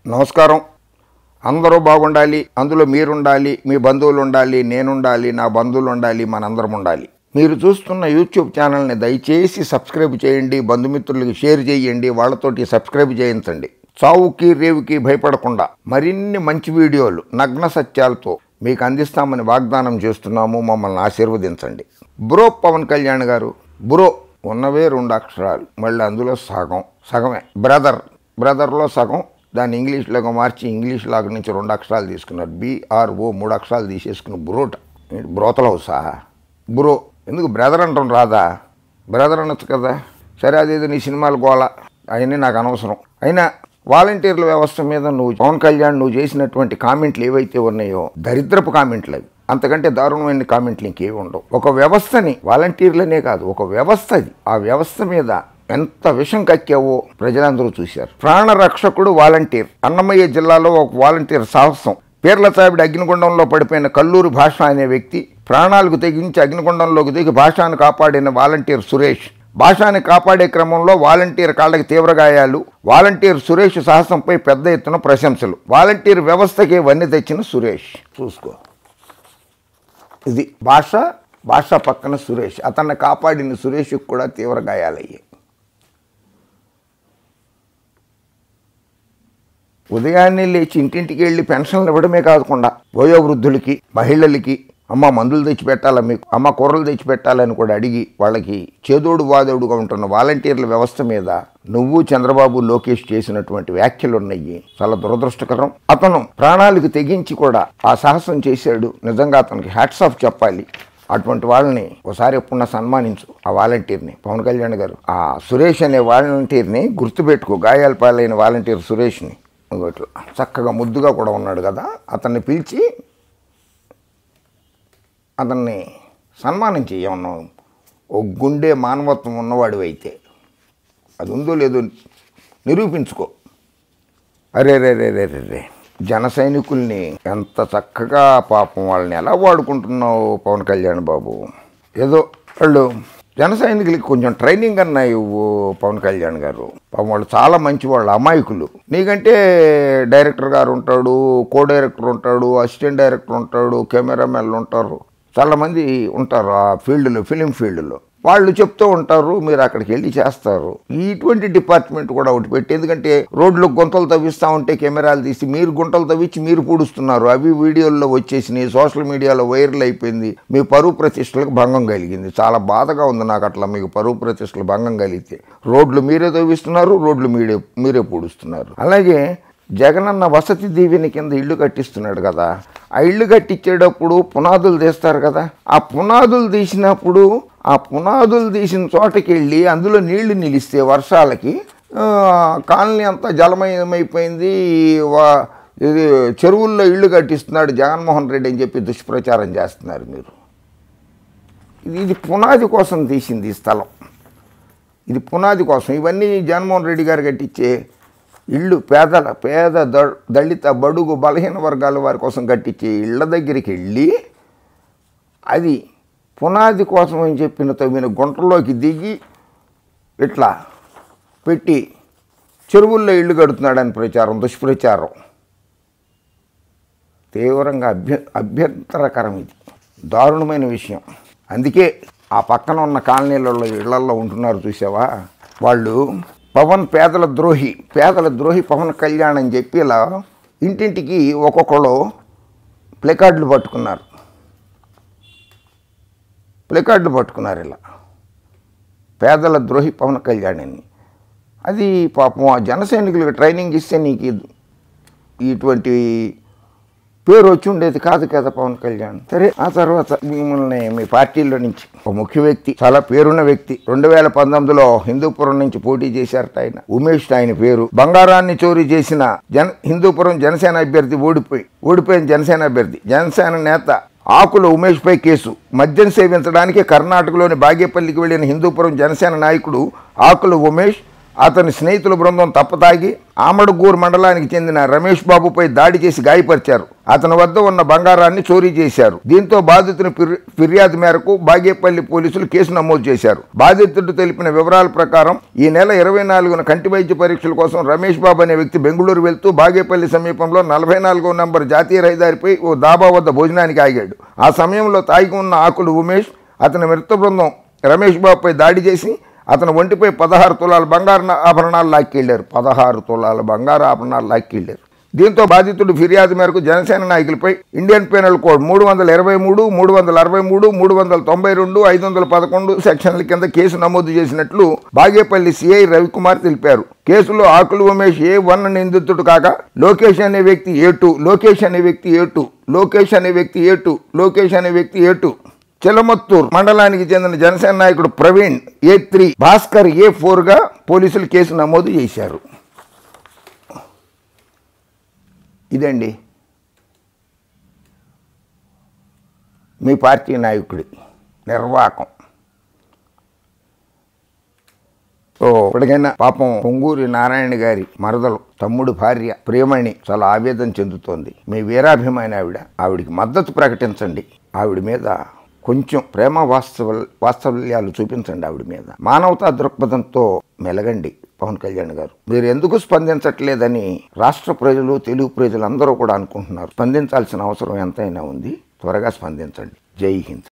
నమస్కారం అందరూ బాగుండాలి అందులో మీరుండాలి మీ బంధువులు ఉండాలి నేనుండాలి నా బంధువులు ఉండాలి మనందరం ఉండాలి మీరు చూస్తున్న యూట్యూబ్ ఛానల్ని దయచేసి సబ్స్క్రైబ్ చేయండి బంధుమిత్రులకి షేర్ చేయండి వాళ్ళతోటి సబ్స్క్రైబ్ చేయించండి చావుకి రేవుకి భయపడకుండా మరిన్ని మంచి వీడియోలు నగ్న సత్యాలతో మీకు అందిస్తామని వాగ్దానం చేస్తున్నాము మమ్మల్ని ఆశీర్వదించండి బ్రో పవన్ కళ్యాణ్ గారు బ్రో ఉన్నవే రెండు అక్షరాలు మళ్ళీ అందులో సగం సగమే బ్రదర్ బ్రదర్లో సగం దాన్ని ఇంగ్లీష్లోకి మార్చి ఇంగ్లీష్ లాగా నుంచి రెండు అక్షరాలు తీసుకున్నారు బీఆర్ఓ మూడు అక్షరాలు తీసేసుకుని బ్రోట ఏంటి బ్రోతల హౌసా బ్రో ఎందుకు బ్రదర్ అంటాం రాదా బ్రదర్ అనొచ్చు కదా సరే అదేదో నీ సినిమాలు గోల అవన్నీ నాకు అనవసరం అయినా వాలంటీర్ల వ్యవస్థ మీద నువ్వు పవన్ కళ్యాణ్ నువ్వు చేసినటువంటి కామెంట్లు ఏవైతే ఉన్నాయో దరిద్రపు కామెంట్లు అవి అంతకంటే దారుణమైన కామెంట్లు ఇంకేవి ఉండవు ఒక వ్యవస్థని వాలంటీర్లనే కాదు ఒక వ్యవస్థ అది ఆ వ్యవస్థ మీద ఎంత విషం కక్కావో ప్రజలందరూ చూశారు ప్రాణరక్షకుడు వాలంటీర్ అన్నమయ్య జిల్లాలో ఒక వాలంటీర్ సాహసం పీర్ల సావిడి అగ్నిగుండంలో పడిపోయిన కల్లూరు భాష అనే వ్యక్తి ప్రాణాలకు తెగించి అగ్నిగుండంలోకి దిగి భాషను కాపాడిన వాలంటీర్ సురేష్ భాషాన్ని కాపాడే క్రమంలో వాలంటీర్ కాళ్ళకి తీవ్ర గాయాలు వాలంటీర్ సురేష్ సాహసంపై పెద్ద ఎత్తున ప్రశంసలు వాలంటీర్ వ్యవస్థకి వన్నె తెచ్చిన సురేష్ చూసుకో ఇది భాష భాష పక్కన సురేష్ అతన్ని కాపాడిన సురేష్కి కూడా తీవ్ర గాయాలయ్యాయి ఉదయాన్నే లేచి ఇంటింటికి వెళ్ళి పెన్షన్లు ఇవ్వడమే కాకుండా వయోవృద్ధులకి మహిళలకి అమ్మ మందులు తెచ్చి పెట్టాలా మీకు అమ్మ కూరలు తెచ్చి పెట్టాలని కూడా అడిగి వాళ్ళకి చేదోడు వాదోడుగా ఉంటున్న వాలంటీర్ల వ్యవస్థ మీద నువ్వు చంద్రబాబు లోకేష్ చేసినటువంటి వ్యాఖ్యలు ఉన్నాయి చాలా దురదృష్టకరం అతను ప్రాణాలకు తెగించి కూడా ఆ సాహసం చేశాడు నిజంగా అతనికి హ్యాట్స్ ఆఫ్ చెప్పాలి అటువంటి వాళ్ళని ఒకసారి ఎప్పుడన్నా సన్మానించు ఆ వాలంటీర్ని పవన్ కళ్యాణ్ గారు ఆ సురేష్ అనే వాలంటీర్ని గుర్తుపెట్టుకో గాయాల పాలైన వాలంటీర్ సురేష్ని ఇంకోట్లు చక్కగా ముద్దుగా కూడా ఉన్నాడు కదా అతన్ని పిలిచి అతన్ని సన్మానించి ఏమన్నా ఓ గుండె మానవత్వం ఉన్నవాడు అయితే అది ఉందో లేదో నిరూపించుకో అరే రే రే రే రే రే జన సైనికుల్ని ఎంత చక్కగా పాపం వాళ్ళని ఎలా వాడుకుంటున్నావు పవన్ కళ్యాణ్ బాబు ఏదో వాళ్ళు జన సైనికులకి కొంచెం ట్రైనింగ్ అన్నా ఇవ్వు పవన్ కళ్యాణ్ గారు పాపం వాళ్ళు చాలా మంచి వాళ్ళు అమాయకులు నీకంటే డైరెక్టర్ గారు ఉంటాడు కో డైరెక్టర్ ఉంటాడు అసిస్టెంట్ డైరెక్టర్ ఉంటాడు కెమెరామెన్లు ఉంటారు చాలా మంది ఉంటారు ఆ ఫీల్డ్లో ఫిలిం ఫీల్డ్లో వాళ్ళు చెప్తూ ఉంటారు మీరు అక్కడికి వెళ్ళి చేస్తారు ఇటువంటి డిపార్ట్మెంట్ కూడా ఒకటి పెట్టి ఎందుకంటే రోడ్లు గుంతలు తవ్విస్తూ ఉంటే కెమెరాలు తీసి మీరు గుంటలు తవ్వించి మీరు పూడుస్తున్నారు అవి వీడియోల్లో వచ్చేసినాయి సోషల్ మీడియాలో వైరల్ అయిపోయింది మీ పరువు ప్రతిష్టలకు భంగం కలిగింది చాలా బాధగా ఉంది నాకు అట్లా మీకు పరువు ప్రతిష్టలు భంగం కలిగితే రోడ్లు మీరే తవ్విస్తున్నారు రోడ్లు మీరే మీరే పూడుస్తున్నారు అలాగే జగనన్న వసతి దీవెని కింద ఇల్లు కట్టిస్తున్నాడు కదా ఆ ఇల్లు కట్టించేటప్పుడు పునాదులు తీస్తారు కదా ఆ పునాదులు తీసినప్పుడు ఆ పునాదులు తీసిన చోటకి వెళ్ళి అందులో నీళ్లు నిలిస్తే వర్షాలకి ఆ, కాలనీ అంతా జలమయమైపోయింది వా- ఇది చెరువుల్లో ఇల్లు కట్టిస్తున్నాడు జగన్మోహన్ రెడ్డి అని చెప్పి దుష్ప్రచారం చేస్తున్నారు మీరు ఇది ఇది పునాది కోసం తీసింది ఈ స్థలం ఇది పునాది కోసం ఇవన్నీ జగన్మోహన్ రెడ్డి గారు కట్టించే ఇళ్ళు పేదల పేద ద- దళిత బడుగు బలహీన వర్గాల వారి కోసం కట్టించే ఇళ్ళ దగ్గరికి వెళ్ళి అది పునాది కోసం అని చెప్పిన తవ్విన గుంటలోకి దిగి ఇట్లా పెట్టి చెరువుల్లో ఇళ్ళు కడుతున్నాడని ప్రచారం దుష్ప్రచారం తీవ్రంగా అభ్య అభ్యంతరకరం ఇది దారుణమైన విషయం అందుకే ఆ పక్కన ఉన్న కాలనీలలో ఇళ్లల్లో ఉంటున్నారు చూసావా వాళ్ళు పవన్ పేదల ద్రోహి పేదల ద్రోహి పవన్ కళ్యాణ్ అని చెప్పి ఇలా ఇంటింటికి ఒక్కొక్కళ్ళు ప్లెకార్డులు పట్టుకున్నారు ప్లెకార్డులు పట్టుకున్నారు ఇలా పేదల ద్రోహి పవన్ కళ్యాణ్ అని అది పాపం ఆ జన సైనికులకు ట్రైనింగ్ ఇస్తే నీకు ఇది- ఇటువంటి పేరు వచ్చి ఉండేది కాదు కదా పవన్ కళ్యాణ్ సరే ఆ తర్వాత మిమ్మల్ని మీ పార్టీలో నుంచి ఒక ముఖ్య వ్యక్తి చాలా పేరున్న వ్యక్తి రెండు వేల పంతొమ్మిదిలో హిందూపురం నుంచి పోటీ చేశారట ఆయన ఉమేష్ ఆయన పేరు బంగారాన్ని చోరీ చేసిన జన హిందూపురం జనసేన అభ్యర్థి ఓడిపోయి ఓడిపోయిన జనసేన అభ్యర్థి జనసేన నేత ఆకుల ఉమేష్పై కేసు మద్యం సేవించడానికి కర్ణాటకలోని బాగేపల్లికి వెళ్లిన హిందూపురం జనసేన నాయకుడు ఆకుల ఉమేష్ అతని స్నేహితుల బృందం తప్పతాగి ఆమడుగూరు మండలానికి చెందిన రమేష్ బాబుపై దాడి చేసి గాయపరిచారు అతని వద్ద ఉన్న బంగారాన్ని చోరీ చేశారు దీంతో బాధితుని ఫిర్- ఫిర్యాదు మేరకు బాగేపల్లి పోలీసులు కేసు నమోదు చేశారు బాధితుడు తెలిపిన వివరాల ప్రకారం ఈ నెల ఇరవై నాలుగున కంటి వైద్య పరీక్షల కోసం రమేష్ బాబు అనే వ్యక్తి బెంగళూరు వెళ్తూ బాగేపల్లి సమీపంలో నలభై నాలుగో నంబర్ జాతీయ రహదారిపై ఓ దాబా వద్ద భోజనానికి ఆగాడు ఆ సమయంలో తాగి ఉన్న ఆకులు ఉమేష్ అతని మృత బృందం రమేష్ బాబుపై దాడి చేసి అతని ఒంటిపై పదహారు తులాల బంగారు నా- ఆభరణాలు లాక్కెళ్లారు పదహారు తులాల బంగారు ఆభరణాలు లాక్కెళ్లారు దీంతో బాధితుడు ఫిర్యాదు మేరకు జనసేన నాయకులపై ఇండియన్ పీనల్ కోడ్ మూడు వందల ఇరవై మూడు మూడు వందల అరవై మూడు మూడు వందల తొంభై రెండు ఐదు వందల పదకొండు సెక్షన్ల కింద కేసు నమోదు చేసినట్లు బాగేపల్లి సిఐ రవికుమార్ తెలిపారు కేసులో ఆకులు ఉమేష్ ఏ వన్ నిందితుడు కాగా లోకేష్ అనే వ్యక్తి ఏ టూ లోకేష్ అనే వ్యక్తి ఏ టూ లోకేష్ అనే వ్యక్తి ఏ టూ లోకేష్ అనే వ్యక్తి ఏ టూ చిలమత్తూరు మండలానికి చెందిన జనసేన నాయకుడు Praveen A three Bhaskar A ఫోర్గా పోలీసులు కేసు నమోదు చేశారు ఇదండి మీ పార్టీ నాయకుడి నిర్వాకం సో ఇప్పటికైనా పాపం పొంగూరి నారాయణ గారి మరదలు తమ్ముడు భార్య ప్రియమణి చాలా ఆవేదన చెందుతోంది మీ వీరాభిమాని ఆవిడ ఆవిడికి మద్దతు ప్రకటించండి ఆవిడ మీద కొంచెం ప్రేమ వాస్తవ వాస్తవ్యాలు చూపించండి ఆవిడ మీద మానవతా దృక్పథంతో మెలగండి పవన్ కళ్యాణ్ గారు మీరు ఎందుకు స్పందించట్లేదని రాష్ట్ర ప్రజలు తెలుగు ప్రజలు అందరూ కూడా అనుకుంటున్నారు స్పందించాల్సిన అవసరం ఎంతైనా ఉంది త్వరగా స్పందించండి జై హింద్